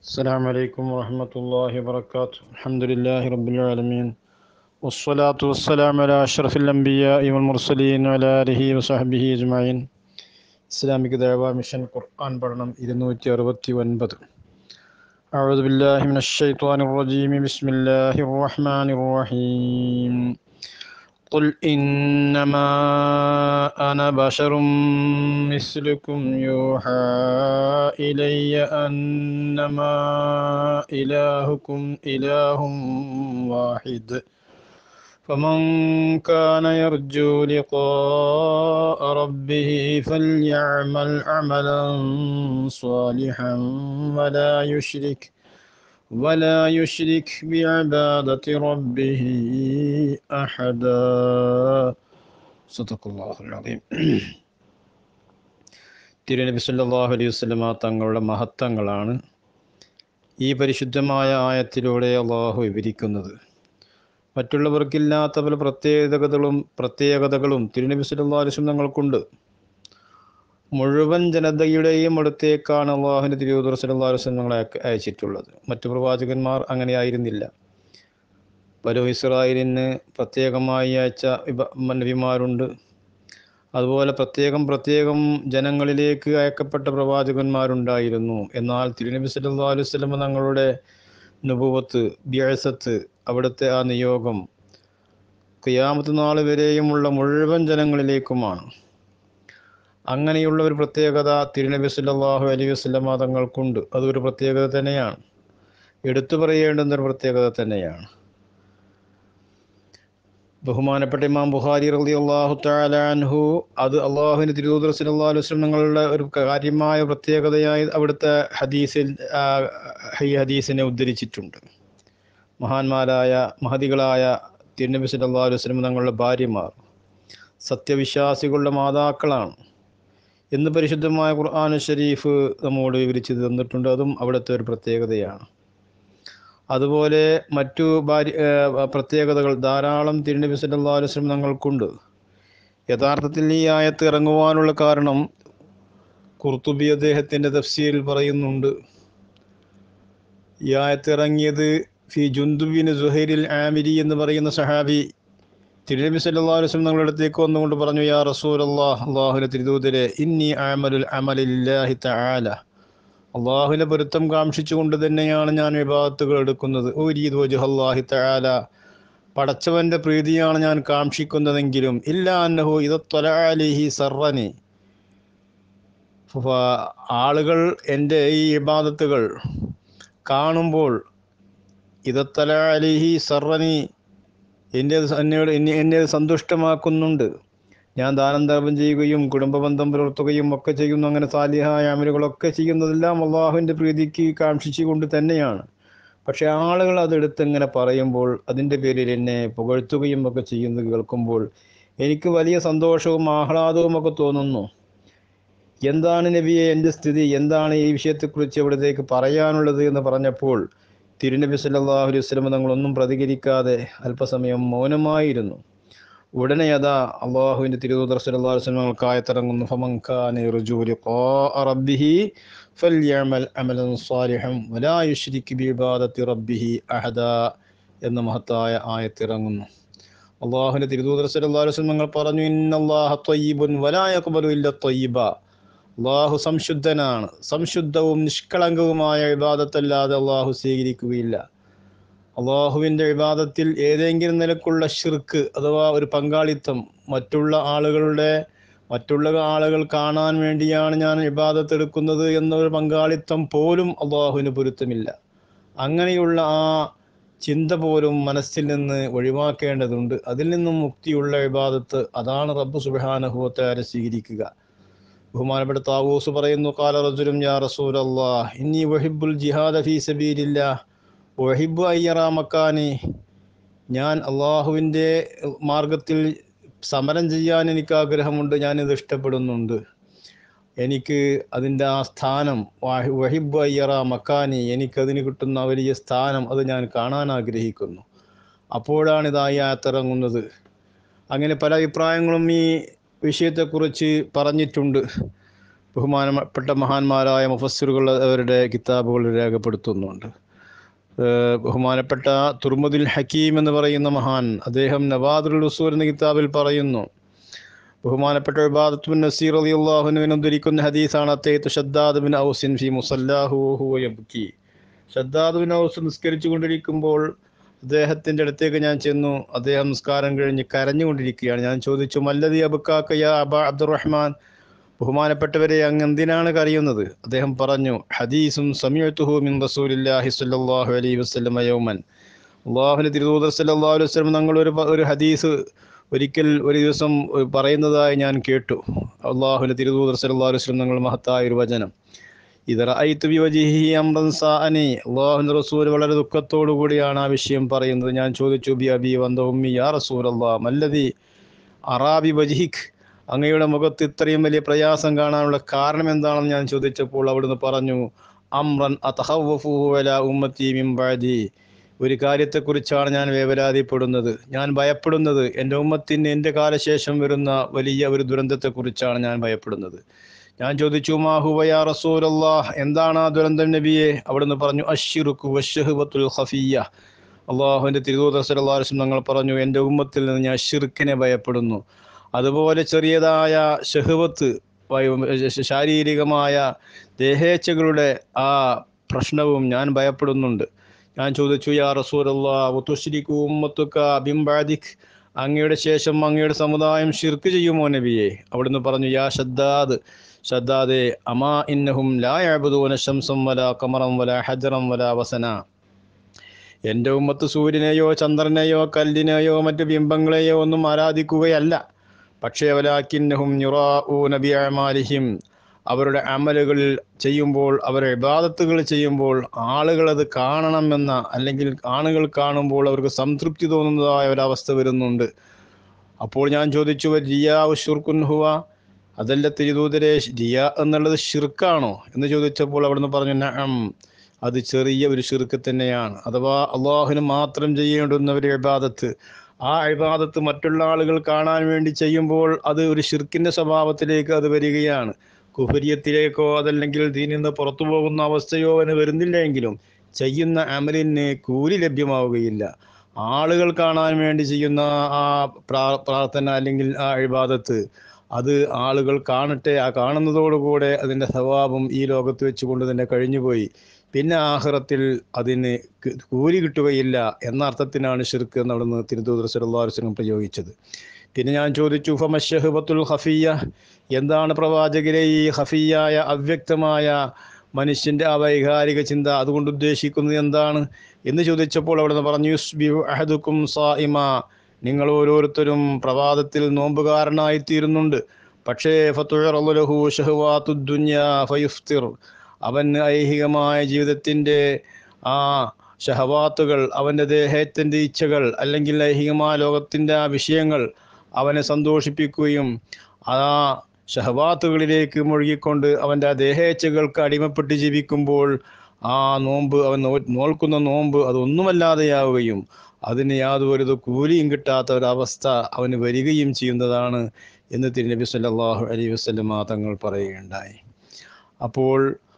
السلام عليكم ورحمة الله وبركاته الحمد لله رب العالمين والصلاة والسلام على أشرف الأنبياء والمرسلين وعلى آله وصحبه أجمعين Islamic ദേവ mission ഖുർആൻ പഠനം ഇരുന്നൂറ്റി അറുപത്തി ഒൻപത് أعوذ بالله من الشيطان الرجيم بسم الله الرحمن الرحيم قل إنما أنا بشر مثلكم يوحى إلي أنما إلهكم إله واحد فمن كان يرجو لقاء ربه فليعمل عملا صالحا ولا يشرك ولا يشرك بعبادة ربه أحدا صدق الله العظيم തിരുനബി സല്ലല്ലാഹു അലൈഹി വസല്ലമ തങ്ങളുടെ മഹത്വങ്ങളാണ് ഈ പരിശുദ്ധമായ ആയത്തിലൂടെ അള്ളാഹു വിവരിക്കുന്നത് മറ്റുള്ളവർക്കില്ലാത്ത പല പ്രത്യേകതകളും പ്രത്യേകതകളും തിരുനബി സല്ലല്ലാഹു അലൈഹി വസല്ലം തങ്ങൾക്കുണ്ട് മുഴുവൻ ജനതയുടെയും അടുത്തേക്കാണ് അള്ളാഹുവിൻ്റെ തിരുവൂർ സല്ലല്ലാഹു അലൈഹി വസല്ലം ഞങ്ങളെ അയച്ചിട്ടുള്ളത് മറ്റു പ്രവാചകന്മാർ അങ്ങനെയായിരുന്നില്ല ബനു ഇസ്രായേലിന് പ്രത്യേകമായി അയച്ച നബിമാരുണ്ട് അതുപോലെ പ്രത്യേകം പ്രത്യേകം ജനങ്ങളിലേക്ക് അയക്കപ്പെട്ട പ്രവാചകന്മാരുണ്ടായിരുന്നു എന്നാൽ തിരുനബി സല്ലല്ലാഹു അലൈഹി വസല്ലം തങ്ങളുടെ നുപുവത്ത് ബ്യസത്ത് അവിടുത്തെ ആ നിയോഗം ഖിയാമത്ത് നാൾ വരെയുമുള്ള മുഴുവൻ ജനങ്ങളിലേക്കുമാണ് അങ്ങനെയുള്ള ഒരു പ്രത്യേകത തിരുനബി സല്ലല്ലാഹു അലൈഹി വസല്ലം തങ്ങൾക്കുണ്ട് അതൊരു പ്രത്യേകത തന്നെയാണ് എടുത്തു പറയേണ്ടുന്ന ഒരു പ്രത്യേകത തന്നെയാണ് ബഹുമാനപ്പെട്ട ഇമാം ബുഖാരി റളി അള്ളാഹു അൻഹു അത് അള്ളാഹുവിൻ്റെ തിരുവൂദർ സല്ലല്ലാഹു അലൈഹി വസല്ലം തങ്ങളുടെ ഒരു കാര്യമായ പ്രത്യേകതയായി അവിടുത്തെ ഹദീസിൽ ഈ ഹദീസിനെ ഉദ്ധരിച്ചിട്ടുണ്ട് മഹാന്മാരായ മഹതികളായ തിരുനബി സല്ലല്ലാഹു അലൈഹി വസല്ലം തങ്ങളുടെ ഭാര്യമാർ സത്യവിശ്വാസികളുടെ മാതാക്കളാണ് എന്ന് പരിശുദ്ധമായ ഖുർആൻ ഷരീഫ് നമ്മോട് വിവരിച്ച് തന്നിട്ടുണ്ട് അതും അവിടുത്തെ ഒരു പ്രത്യേകതയാണ് അതുപോലെ മറ്റു ഭാര്യ പ്രത്യേകതകൾ ധാരാളം തിരുനബി സല്ലല്ലാഹു അലൈഹി വസല്ലം തങ്ങൾക്കുണ്ട് യഥാർത്ഥത്തിൽ ഈ ആയത്ത് ഇറങ്ങുവാനുള്ള കാരണം കുർത്തുബി അദ്ദേഹത്തിൻ്റെ തഫ്സീരിൽ പറയുന്നുണ്ട് ഈ ആയത്ത് ഇറങ്ങിയത് ഫി ജുന്ദുബിൻ സുഹൈരിൽ ആമിരി എന്ന് പറയുന്ന സഹാബി തിരുനബി സല്ലല്ലാഹു അലൈഹി വസല്ലം തങ്ങളുടെ അടുത്തേക്ക് വന്നുകൊണ്ട് പറഞ്ഞു യാ റസൂലല്ലാഹ് അല്ലാഹുവിൻ്റെ തിരുദൂതരെ ഇന്നി അമലുൽ അമലില്ലാഹി തആല അള്ളാഹുവിനെ പൊരുത്തം കാക്ഷിച്ചുകൊണ്ട് തന്നെയാണ് ഞാൻ വിഭാഗത്തുകൾ എടുക്കുന്നത് ഊരീദ് വജുഹല്ലാഹി തആല പടച്ചവന്റെ പ്രീതിയാണ് ഞാൻ കാക്ഷിക്കുന്നതെങ്കിലും ഇല്ല അന്നഹു ഇതത്തൊലി സർറനി ആളുകൾ എൻ്റെ ഈ ഇബാദത്തുകൾ കാണുമ്പോൾ ഇതത്തല അലിഹി സർറനി എൻ്റെ എന്നോട് എന്നെ എന്നെ സന്തുഷ്ടമാക്കുന്നുണ്ട് ഞാൻ ദാനം ധർമ്മം ചെയ്യുകയും കുടുംബബന്ധം പുലർത്തുകയും ഒക്കെ ചെയ്യുന്നു അങ്ങനെ സാലിഹായ അമലുകളൊക്കെ ചെയ്യുന്നതെല്ലാം അള്ളാഹുവിൻ്റെ പ്രീതിക്ക് കാക്ഷിച്ചുകൊണ്ട് തന്നെയാണ് പക്ഷെ ആളുകൾ അതെടുത്ത് ഇങ്ങനെ പറയുമ്പോൾ അതിൻ്റെ പേരിൽ എന്നെ പുകഴ്ത്തുകയും ഒക്കെ ചെയ്യുന്നത് കേൾക്കുമ്പോൾ എനിക്ക് വലിയ സന്തോഷവും ആഹ്ലാദവും ഒക്കെ തോന്നുന്നു എന്താണ് നബിയെ എൻ്റെ സ്ഥിതി എന്താണ് ഈ വിഷയത്തെക്കുറിച്ച് ഇവിടത്തേക്ക് പറയാനുള്ളത് എന്ന് പറഞ്ഞപ്പോൾ തിരുനബി സല്ലല്ലാഹു അലൈഹി വസല്ലം തങ്ങളൊന്നും പ്രതികരിക്കാതെ അല്പസമയം മൗനമായിരുന്നു ഉടനെ അതാ അള്ളാഹുവിൻ്റെ തിരുദൂതർ സല്ലല്ലാഹു അലൈഹി വസല്ലം കായത്തിറങ്ങുന്നു ഫമൻ കാന യർജു ലിഖാഅ റബ്ബിഹി ഫൽയഅമൽ അമലൻ സാലിഹൻ വലാ യുശ്രിക് ബിഇബാദത്തി റബ്ബിഹി അഹദ എന്ന മഹത്തായ ആയത്തിറങ്ങുന്നു അള്ളാഹുവിൻ്റെ തിരുദൂതർ സല്ലല്ലാഹു അലൈഹി വസല്ലം പറഞ്ഞു ഇന്നല്ലാഹ ത്വയ്യിബുൻ വലാ യഖ്ബലു ഇല്ല ത്വയ്യിബ അള്ളാഹു സംശുദ്ധനാണ് സംശുദ്ധവും നിഷ്കളങ്കവുമായ വിവാദത്തല്ലാതെ അള്ളാഹു സ്വീകരിക്കുകയില്ല അള്ളാഹുവിൻ്റെ വിവാദത്തിൽ ഏതെങ്കിലും നിലക്കുള്ള ഷിർക്ക് അഥവാ ഒരു പങ്കാളിത്തം മറ്റുള്ള ആളുകളുടെ മറ്റുള്ള ആളുകൾ കാണാൻ വേണ്ടിയാണ് ഞാൻ വിവാദത്ത് എടുക്കുന്നത് എന്നൊരു പങ്കാളിത്തം പോലും അള്ളാഹുവിന് പൊരുത്തമില്ല അങ്ങനെയുള്ള ആ ചിന്ത പോലും മനസ്സിൽ നിന്ന് ഒഴിവാക്കേണ്ടതുണ്ട് അതിൽ നിന്നും മുക്തിയുള്ള വിവാദത്ത് അതാണ് റബ്ബ് സുബാനഹുവത്താരെ സ്വീകരിക്കുക ബഹുമാനപ്പെട്ട താവൂസ് പറയുന്നു കാല റജുലും യാ റസൂൽ അള്ളാഹ് ഇന്നി വഹിബുൽ ജിഹാദ ഫീ സബീലില്ല വഹിബു അയ്യറാമക്കാനി ഞാൻ അള്ളാഹുവിൻ്റെ മാർഗത്തിൽ സമരം ചെയ്യാൻ എനിക്ക് ആഗ്രഹമുണ്ട് ഞാനിത് ഇഷ്ടപ്പെടുന്നുണ്ട് എനിക്ക് അതിൻ്റെ ആ സ്ഥാനം വഹിബു അയ്യറ മക്കാനി എനിക്കതിന് കിട്ടുന്ന വലിയ സ്ഥാനം അത് ഞാൻ കാണാൻ ആഗ്രഹിക്കുന്നു അപ്പോഴാണ് ഇതായി ആത്തിറങ്ങുന്നത് അങ്ങനെ പല അഭിപ്രായങ്ങളും ഈ വിഷയത്തെക്കുറിച്ച് പറഞ്ഞിട്ടുണ്ട് ബഹുമാനപ്പെട്ട മഹാന്മാരായ മുഫസ്സിറുകൾ അവരുടെ കിതാബുകൾ രേഖപ്പെടുത്തുന്നുണ്ട് ഏഹ് ബഹുമാനപ്പെട്ട തുർമുദിൽ ഹക്കീം എന്ന് പറയുന്ന മഹാൻ അദ്ദേഹം നവാദുൽ ഉസൂർ എന്ന കിതാബിൽ പറയുന്നു ബഹുമാനപ്പെട്ട ഇബാദത്ത് ബിൻ നസീർ അലി അള്ളാഹുനുവിന് ഉദ്ധരിക്കുന്ന ഹദീസാണ് അത്തേത്ത് ഷദ്ദാദ് ബിൻ ഔസിൻ ഫി മുസല്ലാഹു ഹുവ യബ്കി ഷദ്ദാദ് ബിൻ ഔസ് നിസ്കരിച്ചു കൊണ്ടിരിക്കുമ്പോൾ അദ്ദേഹത്തിൻ്റെ അടുത്തേക്ക് ഞാൻ ചെന്നു അദ്ദേഹം നിസ്കാരം കഴിഞ്ഞ് കരഞ്ഞുകൊണ്ടിരിക്കുകയാണ് ഞാൻ ചോദിച്ചു മല്ലതി അബുക്കാക്ക യാ അബ അബ്ദുറഹ്മാൻ ബഹുമാനപ്പെട്ടവരെ അങ്ങ് എന്തിനാണ് കരയുന്നത് അദ്ദേഹം പറഞ്ഞു ഹദീസും സമയത്തുഹു മിൻ റസൂലില്ലാഹി സ്വല്ലല്ലാഹു അലൈഹി വസല്ലം യൗമൻ അള്ളാഹുവിൻ്റെ തിരുദൂതർ സല്ലല്ലാഹു അലൈഹി വസല്ലം തങ്ങൾ ഒരു പ- ഒരു ഹദീസ് ഒരിക്കൽ ഒരു ദിവസം പറയുന്നതായി ഞാൻ കേട്ടു അള്ളാഹുവിൻ്റെ തിരുദൂതർ സല്ലല്ലാഹു അലൈഹി വസല്ലം തങ്ങൾ മഹത്തായ ഒരു വചനം ഇത് റഅയ്തു ബിവജിഹി അംറൻ സാഅനി അള്ളാഹുവിൻ്റെ റസൂൽ വളരെ ദുഃഖത്തോടു കൂടിയാണ് ആ വിഷയം പറയുന്നത് ഞാൻ ചോദിച്ചു ബി അബി വന്ത ഉമ്മി യാ റസൂലല്ലാ മല്ലതി അറാബി വജിഹിഖ് അങ്ങയുടെ മുഖത്ത് ഇത്രയും വലിയ പ്രയാസം കാണാനുള്ള കാരണം എന്താണെന്ന് ഞാൻ ചോദിച്ചപ്പോൾ അവിടുന്ന് പറഞ്ഞു അമ്രൻ അതഹവ്വഫുഹു അലാ ഉമ്മത്തി മിൻ ബഅദി ഒരു കാര്യത്തെക്കുറിച്ചാണ് ഞാൻ വേവലാതിപ്പെടുന്നത് ഞാൻ ഭയപ്പെടുന്നത് എൻ്റെ ഉമ്മത്തിന് എൻ്റെ കാലശേഷം വരുന്ന വലിയ ഒരു ദുരന്തത്തെക്കുറിച്ചാണ് ഞാൻ ഭയപ്പെടുന്നത് ഞാൻ ചോദിച്ചു മാഹുവയാ റസൂലല്ലാഹ് എന്താണ് ആ ദുരന്തം നബിയെ അവിടുന്ന് പറഞ്ഞു അഷിറുക്കു വഷഹുവത്തുൽ ഖഫിയ്യ അള്ളാഹുവിൻ്റെ തിരുവോദർ സലാസ്ലം ഞങ്ങൾ പറഞ്ഞു എൻ്റെ ഉമ്മത്തിൽ നിന്ന് ഞാൻ ഷിർക്കിനെ ഭയപ്പെടുന്നു അതുപോലെ ചെറിയതായ ഷഹുവത്ത് വയ- ശാരീരികമായ ദേഹേച്ഛകളുടെ ആ പ്രശ്നവും ഞാൻ ഭയപ്പെടുന്നുണ്ട് ഞാൻ ചോദിച്ചു യാ റസൂലല്ലാഹുശ്രിക്കു ഉമ്മത്തുക്ക ബിംബാദിഖ് അങ്ങയുടെ ശേഷം അങ്ങയുടെ സമുദായം ഷിർക്ക് ചെയ്യുമോ നബിയെ അവിടുന്ന് പറഞ്ഞു യാ ഷദ്ദാദ് ഷദ്ദാദെ അമാ ഇന്നഹും ലാ യഅബുദൂന ശംസം വല കമറം വല ഹജറം വല വസന എൻ്റെ ഉമ്മത്ത് സൂര്യനെയോ ചന്ദ്രനെയോ കല്ലിനെയോ മറ്റു ബിംബങ്ങളെയോ ഒന്നും ആരാധിക്കുകയല്ല പക്ഷേ വലാക്കിന്നഹും യുറാഊന ബിഅമാലിഹിം അവരുടെ അമലുകൾ ചെയ്യുമ്പോൾ അവർ ഇബാദത്തുകൾ ചെയ്യുമ്പോൾ ആളുകൾ അത് കാണണമെന്ന അല്ലെങ്കിൽ ആളുകൾ കാണുമ്പോൾ അവർക്ക് സംതൃപ്തി തോന്നുന്നതായ ഒരവസ്ഥ വരുന്നുണ്ട് അപ്പോൾ ഞാൻ ചോദിച്ചു രിയാവ് ഷുർക്കുൻ ഹുവ അതല്ല തിരുദൂതരെ റിയ എന്നുള്ളത് ഷിർക്കാണോ എന്ന് ചോദിച്ചപ്പോൾ അവിടുന്ന് പറഞ്ഞു നഅം അത് ചെറിയ ഒരു ഷിർക്ക് തന്നെയാണ് അഥവാ അള്ളാഹുവിന് മാത്രം ചെയ്യേണ്ടുന്ന ഒരു ഇബാദത്ത് ആ ഇബാദത്ത് മറ്റുള്ള ആളുകൾ കാണാൻ വേണ്ടി ചെയ്യുമ്പോൾ അത് ഒരു ഷിർക്കിന്റെ സ്വഭാവത്തിലേക്ക് അത് വരികയാണ് കുഹരിയത്തിലേക്കോ അതല്ലെങ്കിൽ ദീനിൽ നിന്ന് പുറത്തു പോകുന്ന അവസ്ഥയോ അവന് വരുന്നില്ല എങ്കിലും ചെയ്യുന്ന അമലിന് കൂലി ലഭ്യമാവുകയില്ല ആളുകൾ കാണാൻ വേണ്ടി ചെയ്യുന്ന ആ പ്രാ- പ്രാർത്ഥന അല്ലെങ്കിൽ ആ ഇബാദത്ത് അത് ആളുകൾ കാണട്ടെ ആ കാണുന്നതോടുകൂടെ അതിൻ്റെ സ്വഭാവം ഈ ലോകത്ത് വെച്ചുകൊണ്ട് തന്നെ കഴിഞ്ഞുപോയി പിന്നെ ആഹ്റത്തിൽ അതിന് ക- കൂലി കിട്ടുകയില്ല എന്ന അർത്ഥത്തിനാണ് ഷിർക്ക് എന്നവിടുന്ന് തിരുത്തൂതർ സല്ലാസ്ലം പ്രയോഗിച്ചത് പിന്നെ ഞാൻ ചോദിച്ചു ഫമഷഹബത്തുൽ ഹഫിയ എന്താണ് പ്രവാചകരെ ഈ ഹഫിയായ അവ്യക്തമായ മനുഷ്യന്റെ ആ വൈകാരിക ചിന്ത അതുകൊണ്ട് ഉദ്ദേശിക്കുന്നത് എന്താണ് എന്ന് ചോദിച്ചപ്പോൾ അവിടുന്ന് പറഞ്ഞു യുസ്ബിഹു അഹദുക്കും സായിമ നിങ്ങൾ ഓരോരുത്തരും പ്രഭാതത്തിൽ നോമ്പുകാരനായി തീരുന്നുണ്ട് പക്ഷേ ഫത്തുഴറലുഹു ഷഹ്വാത്തു ദുന്യാ ഫയുഫ്തിർ അവൻ ഐഹികമായ ജീവിതത്തിൻ്റെ ആ ഷഹവാത്തുകൾ അവൻ്റെ ദേഹത്തിൻ്റെ ഇച്ഛകൾ അല്ലെങ്കിൽ ഐഹികമായ ലോകത്തിൻ്റെ ആ വിഷയങ്ങൾ അവനെ സന്തോഷിപ്പിക്കുകയും ആ ഷഹവാത്തുകളിലേക്ക് മുഴുകിക്കൊണ്ട് അവൻ്റെ ആ ദേഹേച്ഛകൾക്ക് അടിമപ്പെട്ട് ജീവിക്കുമ്പോൾ ആ നോമ്പ് അവൻ നോ- നോൽക്കുന്ന നോമ്പ് അതൊന്നുമല്ലാതെയാവുകയും അതിന് യാതൊരു കൂലിയും കിട്ടാത്ത ഒരവസ്ഥ അവന് വരികയും ചെയ്യുന്നതാണ് എന്ന് തിരുനബി സല്ലല്ലാഹു അലൈഹി വസല്ലമ തങ്ങൾ പറയുകയുണ്ടായി അപ്പോൾ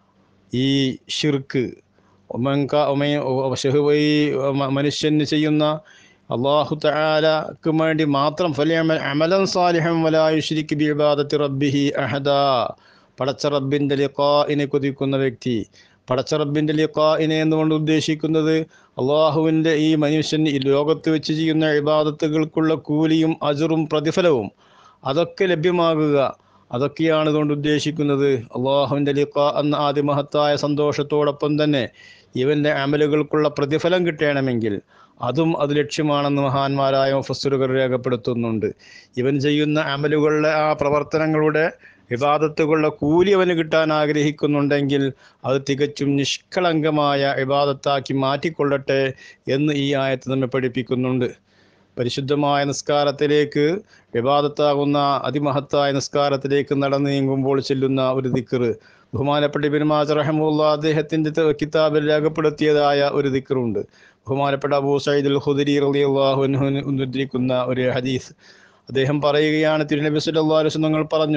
ഈ ഷിർക്ക് ഒമൻക ഒമയ- ഒ- ഷഹ്വ- ഈ മ- മനുഷ്യന് ചെയ്യുന്ന അള്ളാഹു തആലക്ക് വേണ്ടി മാത്രം ഫലിയമൽ അമലൻ സാലിഹം വലായുഷിരിക്ക് ബിബാദത്തി റബ്ബിഹി അഹദ പടച്ച റബ്ബിൻ്റെ ലിഖാഇനെ കൊതിക്കുന്ന വ്യക്തി പടച്ച റബ്ബിൻ്റെ ലിഖാഇനെ എന്നുകൊണ്ട് ഉദ്ദേശിക്കുന്നത് അള്ളാഹുവിൻ്റെ ഈ മനുഷ്യൻ ഈ ലോകത്ത് വെച്ച് ചെയ്യുന്ന ഇബാദത്തുകൾക്കുള്ള കൂലിയും അജറും പ്രതിഫലവും അതൊക്കെ ലഭ്യമാകുക അതൊക്കെയാണ് ഇതുകൊണ്ട് ഉദ്ദേശിക്കുന്നത് അള്ളാഹുവിൻ്റെ ലിഖ എന്ന ആദിമഹത്തായ സന്തോഷത്തോടൊപ്പം തന്നെ ഇവൻ്റെ അമലുകൾക്കുള്ള പ്രതിഫലം കിട്ടണമെങ്കിൽ അതും അത് ലക്ഷ്യമാണെന്ന് മഹാന്മാരായ മുഫസ്സറുകൾ രേഖപ്പെടുത്തുന്നുണ്ട് ഇവൻ ചെയ്യുന്ന അമലുകളുടെ ആ പ്രവർത്തനങ്ങളുടെ വിവാദത്തുകളുടെ കൂലി അവന് കിട്ടാൻ ആഗ്രഹിക്കുന്നുണ്ടെങ്കിൽ അത് തികച്ചും നിഷ്കളങ്കമായ വിവാദത്താക്കി മാറ്റിക്കൊള്ളട്ടെ എന്ന് ഈ ആയത്ത് നമ്മെ പഠിപ്പിക്കുന്നുണ്ട് പരിശുദ്ധമായ നിസ്കാരത്തിലേക്ക് വിവാദത്താകുന്ന അതിമഹത്തായ നിസ്കാരത്തിലേക്ക് നടന്നു നീങ്ങുമ്പോൾ ചെല്ലുന്ന ഒരു ദിക്കറ് ബഹുമാനപ്പെട്ട ബിൻമാജ് റഹമുല്ല അദ്ദേഹത്തിൻ്റെ ത- കിതാബിൽ രേഖപ്പെടുത്തിയതായ ഒരു ദിക്കറുണ്ട് ബഹുമാനപ്പെട്ട അബൂ സയ്യിദുൽ ഖുദരി റളിയല്ലാഹു അൻഹു ഉദ്ധരിക്കുന്ന ഒരു ഹദീസ് അദ്ദേഹം പറയുകയാണ് തിരുനബി സല്ലല്ലാഹു അലൈഹി വസല്ലം തങ്ങൾ പറഞ്ഞു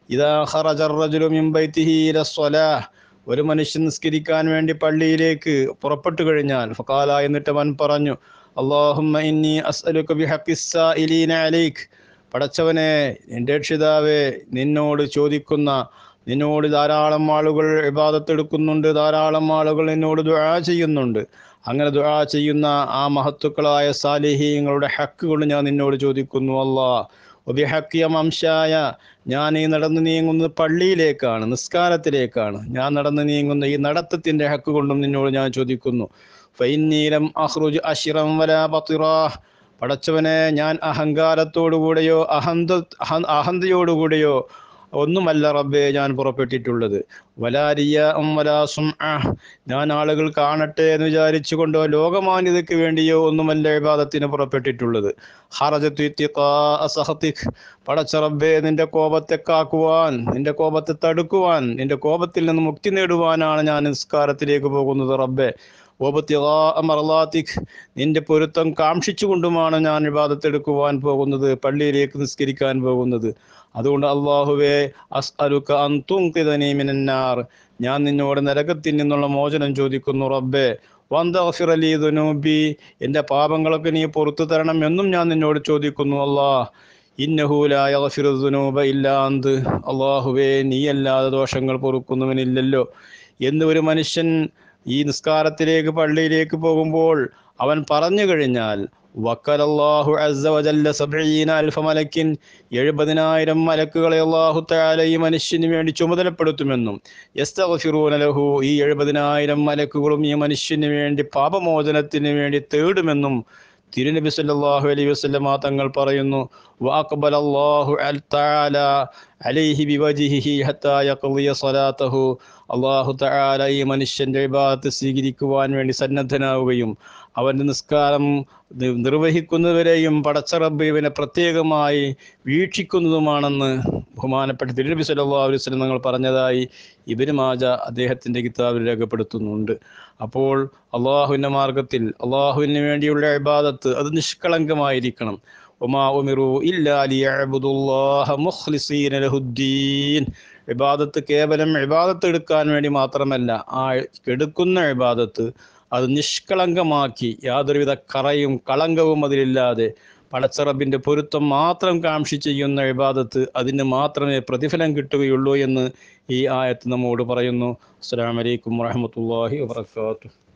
ഇതാ ഖറജ الرجل من بيته إلى الصلاة ഒരു മനുഷ്യൻ നിസ്കരിക്കാൻ വേണ്ടി പള്ളിയിലേക്ക് പുറപ്പെട്ടു കഴിഞ്ഞാൽ ഫഖാല എന്നിട്ട് അവൻ പറഞ്ഞു അള്ളാഹുമ്മ ഇന്നി അസ്അലുക ബിഹഖി السائلين عليك പടച്ചവനെ എൻ്റെ രക്ഷിതാവേ നിന്നോട് ചോദിക്കുന്ന നിന്നോട് ധാരാളം ആളുകൾ ഇബാദത്തെടുക്കുന്നുണ്ട് ധാരാളം ആളുകൾ നിന്നോട് ദുആ ചെയ്യുന്നുണ്ട് അങ്ങനെ ദുആ ചെയ്യുന്ന ആ മഹത്തുക്കളായ സാലിഹീങ്ങളുടെ ഹക്ക് കൊണ്ട് ഞാൻ നിന്നോട് ചോദിക്കുന്നു അല്ലാ ഒബിഹക്കിയ മംശായ ഞാൻ ഈ നടന്നു നീങ്ങുന്നത് പള്ളിയിലേക്കാണ് നിസ്കാരത്തിലേക്കാണ് ഞാൻ നടന്നു നീങ്ങുന്ന ഈ നടത്തത്തിൻ്റെ ഹക്ക് കൊണ്ടും നിന്നോട് ഞാൻ ചോദിക്കുന്നു ഫൈനീലം അഹ്റുജ് അഷിറം വലാ ബത്തിറാ പടച്ചവനെ ഞാൻ അഹങ്കാരത്തോടുകൂടെയോ അഹന്ത അഹ- അഹന്തയോടുകൂടെയോ ഒന്നുമല്ല റബ്ബേ ഞാൻ പുറപ്പെട്ടിട്ടുള്ളത് വലാരിയ വലാസും ഞാൻ ആളുകൾ കാണട്ടെ എന്ന് വിചാരിച്ചുകൊണ്ടോ ലോകമാന്യതയ്ക്ക് വേണ്ടിയോ ഒന്നുമല്ല വിവാദത്തിന് പുറപ്പെട്ടിട്ടുള്ളത് ഹറജത്തു ഇത്തിഖാ അസഹത്തിക് പടച്ച റബ്ബേ നിന്റെ കോപത്തെ കാക്കുവാൻ നിന്റെ കോപത്തെ തടുക്കുവാൻ നിന്റെ കോപത്തിൽ നിന്ന് മുക്തി നേടുവാനാണ് ഞാൻ നിസ്കാരത്തിലേക്ക് പോകുന്നത് റബ്ബേ മറലാത്തിക് നിന്റെ പൊരുത്തം കാക്ഷിച്ചുകൊണ്ടുമാണ് ഞാൻ വിവാദത്തെടുക്കുവാൻ പോകുന്നത് പള്ളിയിലേക്ക് നിസ്കരിക്കാൻ പോകുന്നത് അതുകൊണ്ട് അള്ളാഹുവേ അസ് അലുക്ക അന്തുങ്കിതനീമിനാർ ഞാൻ നിന്നോട് നരകത്തിൽ നിന്നുള്ള മോചനം ചോദിക്കുന്നു റബ്ബേ വന്തഫിറലി ദുനൂബി എൻ്റെ പാപങ്ങളൊക്കെ നീ പുറത്തു തരണം എന്നും ഞാൻ നിന്നോട് ചോദിക്കുന്നു അല്ലാ ഇന്നഹൂലായ ദുനൂബ ഇല്ലാന്ത് അള്ളാഹുവേ നീയല്ലാതെ ദോഷങ്ങൾ പൊറുക്കുന്നവനില്ലല്ലോ എന്ന് ഒരു മനുഷ്യൻ ഈ നിസ്കാരത്തിലേക്ക് പള്ളിയിലേക്ക് പോകുമ്പോൾ അവൻ പറഞ്ഞു കഴിഞ്ഞാൽ വക്കലല്ലാഹു അസ്സ വജല്ല സബ്ഈന അൽഫ മലക്കിൻ എഴുപതിനായിരം മലക്കുകളെ അല്ലാഹു തആല ഈ മനുഷ്യന് വേണ്ടി ചുമതലപ്പെടുത്തുമെന്നും യസ്തഗ്ഫിറൂന ലഹു ഈ എഴുപതിനായിരം മലക്കുകളും ഈ മനുഷ്യന് വേണ്ടി പാപമോചനത്തിന് വേണ്ടി തേടുമെന്നും തിരുനബി സല്ലല്ലാഹു അലൈഹി വസല്ലമ തങ്ങൾ പറയുന്നു വഅഖബല അല്ലാഹു അൽ തആല അലൈഹി ബിവജ്ഹിഹി ഹത്താ യഖ്ളിയ സ്വലാത്തഹു അല്ലാഹു തആല ഈ മനുഷ്യന്റെ ഇബാദത്ത് സ്വീകരിക്കുവാൻ വേണ്ടി സന്നദ്ധനാവുകയും അവന്റെ നിസ്കാരം നി- നിർവഹിക്കുന്നവരെയും പടച്ച റബ്ബ് ഇവനെ പ്രത്യേകമായി വീക്ഷിക്കുന്നതുമാണെന്ന് ബഹുമാനപ്പെട്ട തിരുനബി സല്ലല്ലാഹു അലൈഹി വസല്ലം തങ്ങൾ പറഞ്ഞതായി ഇബ്നു മാജ അദ്ദേഹത്തിന്റെ കിതാബിൽ രേഖപ്പെടുത്തുന്നുണ്ട് അപ്പോൾ അള്ളാഹുവിൻ്റെ മാർഗത്തിൽ അള്ളാഹുവിന് വേണ്ടിയുള്ള ഇബാദത്ത് അത് നിഷ്കളങ്കമായിരിക്കണം ഒമാ ഉമിറു ഇല്ലാ ലിയഅ്ബുദുല്ലാഹ മുഖ്ലിസീന ലഹുദ്ദീൻ ഇബാദത്ത് കേവലം ഇബാദത്ത് എടുക്കാൻ വേണ്ടി മാത്രമല്ല ആ എടുക്കുന്ന ഇബാദത്ത് അത് നിഷ്കളങ്കമാക്കി യാതൊരുവിധ കറയും കളങ്കവും അതിലില്ലാതെ പടച്ചറബിൻ്റെ പൊരുത്തം മാത്രം കാംക്ഷി ചെയ്യുന്ന ഇബാദത്ത് അതിന് മാത്രമേ പ്രതിഫലം കിട്ടുകയുള്ളൂ എന്ന് ഈ ആയത്ത് നമ്മോട് പറയുന്നു അസ്സലാമു അലൈക്കും വറഹ്മത്തുള്ളാഹി വബറകാതുഹു